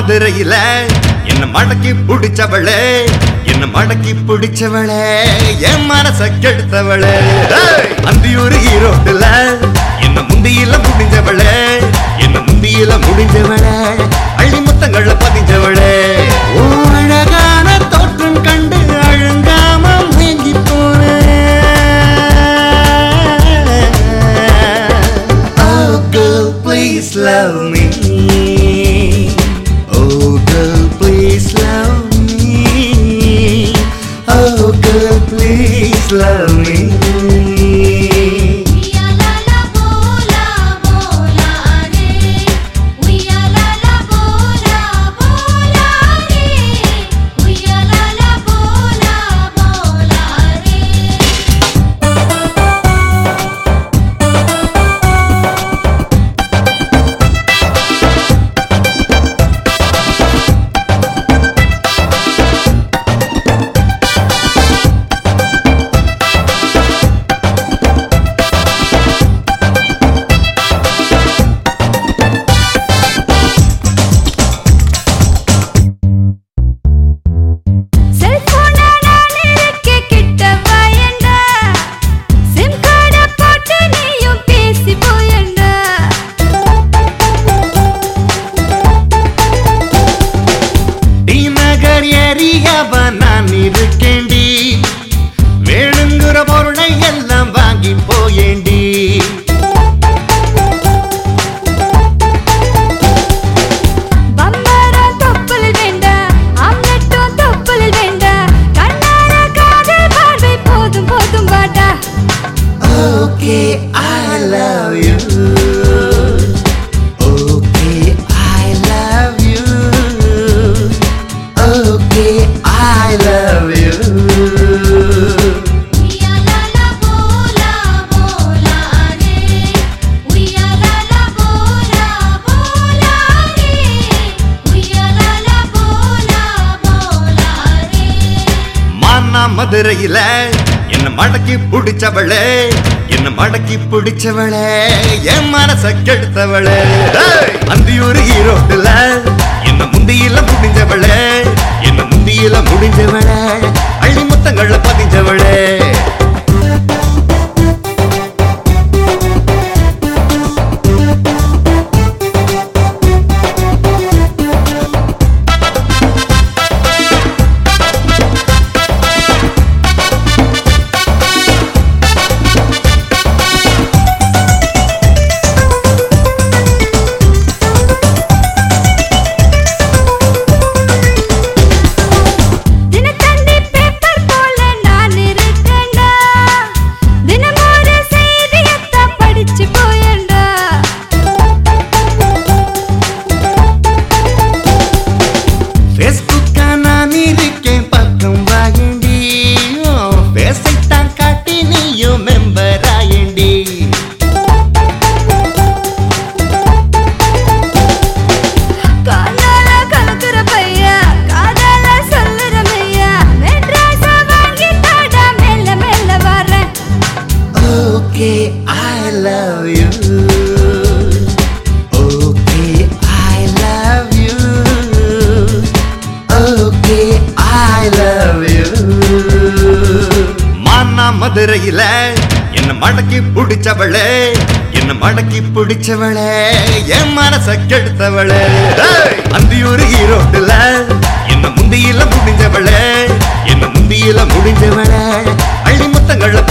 மதுரையில என்ன மடக்கி பிடிச்சவளே என்ன மடக்கி பிடிச்சவளே என் மனச கெடுத்தவளே ஏய்! அந்தியூர் ஈரோட்டுல என்ன முந்தியில முடிஞ்சவளே என்ன முந்தியில முடிஞ்சவளே அள்ளி முத்தங்கள்ல பதிஞ்சவளே ஓ அழகான தோற்றம் கண்டு அழுங்காம நீங்கி போனேன் Oh girl, please love me. Oh girl, please love me. Oh girl, please love me. உய்யாலல போலா போலா ரே உய்யாலல போலா போலா ரே உய்யாலல போலா போலா ரே செல்போன நான் இருக்க கிட்ட பயண்டா சிம் கார்ட போட்டு நீயும் பேசி போயண்டா டி நகர் ஏரியாவ நான் இருக்கேண்டி வேணுங்கிற பொருளை எல்லாம் வாங்கி போயேண்டி பம்பரம் தொப்புள் வேண்டா ஆம்லெட்டும் தொப்புள் வேண்டா கண்ணார காதல் பார்வை போதும் போதும் வாடா Okay, I love you. Okay, I love you. Okay, I love you. உய்யாலல போலா போலா ரே உய்யாலல போலா போலா ரே உய்யாலல போலா போலா ரே மானா மதுரையில என்ன மடக்கி பிடிச்சவளே என்ன மடக்கி பிடிச்சவளே என் மனச கெடுத்தவளே ஏய்! அந்தியூர் ஈரோட்டுல என்ன முந்தியில முடிஞ்சவளே என்ன முந்தியில முடிஞ்சவளே அள்ளி முத்தங்கள்ல பதிஞ்சவளே தினத்தந்தி பேப்பர் போல நான் இருக்கேன்டா தினமொரு செய்தியத்தான் படிச்சு போயேன்டா ஃபேஸ்புக்கா நான் இருக்கேன் பக்கம் வாயண்டி பேசைத்தான் காட்டி நீயும் மெம்பர் ஆயண்டி காலால கலக்குற பையா காதால சொல்லுற மையா மெட்ராஸ வாங்கி தாடா மெல்ல மெல்ல வரேன் okay I love you okay I love you okay I love you மானா மதுரையில என்ன மடக்கி பிடிச்சவளே என்ன மடக்கி பிடிச்சவளே என் மனச கெடுத்தவளே ஏய்! அந்தியூர் ஈரோட்டுல என்ன முந்தியில முடிஞ்சவளே என்ன முந்தியில முடிஞ்சவளே அள்ளி முத்தங்கள்ல